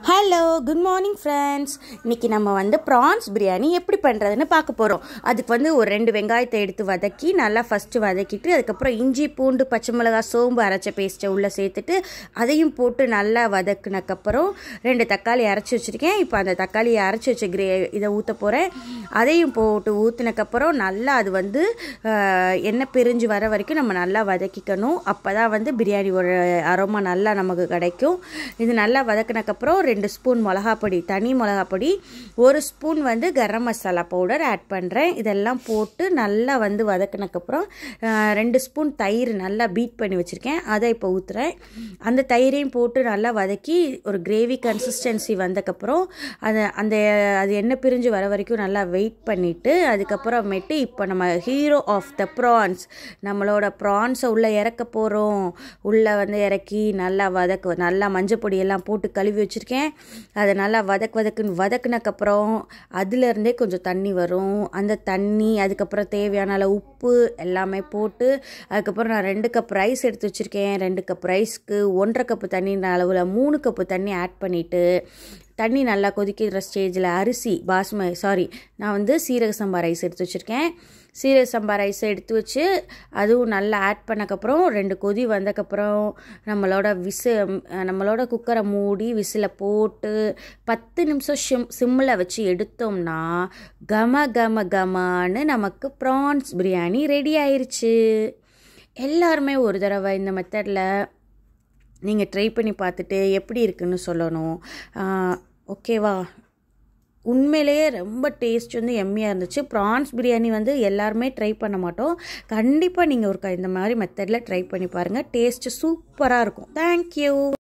hello good morning friends இன்னைக்கு நம்ம வந்து ப்ரான்ஸ் பிரியாணி எப்படி பண்ணுறதுன்னு பார்க்க போகிறோம் அதுக்கு வந்து ஒரு ரெண்டு வெங்காயத்தை எடுத்து வதக்கி நல்லா ஃபஸ்ட்டு வதக்கிட்டு அதுக்கப்புறம் இஞ்சி பூண்டு பச்சை மிளகாய் சோம்பு அரைச்ச பேஸ்ட்டை உள்ளே சேர்த்துட்டு அதையும் போட்டு நல்லா வதக்குனக்கப்புறம் ரெண்டு தக்காளி அரைச்சி வச்சுருக்கேன் இப்போ அந்த தக்காளியை அரைச்சி வச்ச கிரே இதை ஊற்ற போகிறேன் அதையும் போட்டு ஊற்றினக்கப்புறம் நல்லா அது வந்து ஆஹ், எண்ணெய் பிரிஞ்சு வர வரைக்கும் நம்ம நல்லா வதக்கிக்கணும் அப்போ தான் வந்து பிரியாணி ஒரு அரோமா நல்லா நமக்கு கிடைக்கும் இது நல்லா வதக்கினக்கப்புறம் ரெண்டு ஸ்பூன் மிளகாப்பொடி தனி மிளகாப்பொடி ஒரு ஸ்பூன் வந்து கரம் மசாலா பவுடர் ஆட் பண்ணுறேன் இதெல்லாம் போட்டு நல்லா வந்து வதக்கினக்கப்புறம் ஆஹ், ரெண்டு ஸ்பூன் தயிர் நல்லா பீட் பண்ணி வச்சுருக்கேன் அதை இப்போ ஊற்றுறேன் அந்த தயிரையும் போட்டு நல்லா வதக்கி ஒரு கிரேவி கன்சிஸ்டன்சி வந்தக்கப்புறம் அதை அந்த அது எண்ணெய் பிரிஞ்சு வர வரைக்கும் நல்லா வெயிட் பண்ணிவிட்டு அதுக்கப்புறமேட்டு இப்போ நம்ம ஹீரோ ஆஃப் த ப்ரான்ஸ் நம்மளோட ப்ரான்ஸை உள்ளே இறக்க போகிறோம் உள்ளே வந்து இறக்கி நல்லா வதக்கு நல்லா மஞ்சள் பொடி எல்லாம் போட்டு கழுவி வச்சுருக்கேன் அதை நல்லா வதக்கு வதக்குன்னு வதக்குனக்கப்புறம் அதுலேருந்தே கொஞ்சம் தண்ணி வரும் அந்த தண்ணி அதுக்கப்புறம் தேவையான அளவு உப்பு எல்லாமே போட்டு அதுக்கப்புறம் நான் ரெண்டு கப் ரைஸ் எடுத்து வச்சுருக்கேன் ரெண்டு கப் ரைஸ்க்கு ஒன்றரை கப்பு தண்ணின்ற அளவில் மூணு கப்பு தண்ணி ஆட் பண்ணிவிட்டு தண்ணி நல்லா கொதிக்கிற ஸ்டேஜில் அரிசி பாஸ்ம சாரி நான் வந்து சீரக சம்பா ரைஸ் எடுத்து வச்சுருக்கேன் சீரக சம்பா ரைஸ் எடுத்து வச்சு அதுவும் நல்லா ஆட் பண்ணக்கப்புறம் ரெண்டு கொதி வந்தக்கப்புறம் நம்மளோட விசு நம்மளோட குக்கரை மூடி விசில போட்டு பத்து நிமிஷம் சிம் சிம்மில் வச்சு எடுத்தோம்னா கம கம கமான்னு நமக்கு ப்ரான்ஸ் பிரியாணி ரெடி ஆயிருச்சு எல்லாருமே ஒரு தடவை இந்த மெத்தடில் நீங்கள் ட்ரை பண்ணி பார்த்துட்டு எப்படி இருக்குன்னு சொல்லணும் ஆஹ், ஓகேவா உண்மையிலேயே ரொம்ப டேஸ்ட் வந்து எம்மியாக இருந்துச்சு ப்ரான்ஸ் பிரியாணி வந்து எல்லாருமே ட்ரை பண்ண மாட்டோம் கண்டிப்பாக நீங்கள் ஒரு க- இந்த மாதிரி மெத்தடில் ட்ரை பண்ணி பாருங்கள் டேஸ்ட்டு சூப்பராக இருக்கும் தேங்க்யூ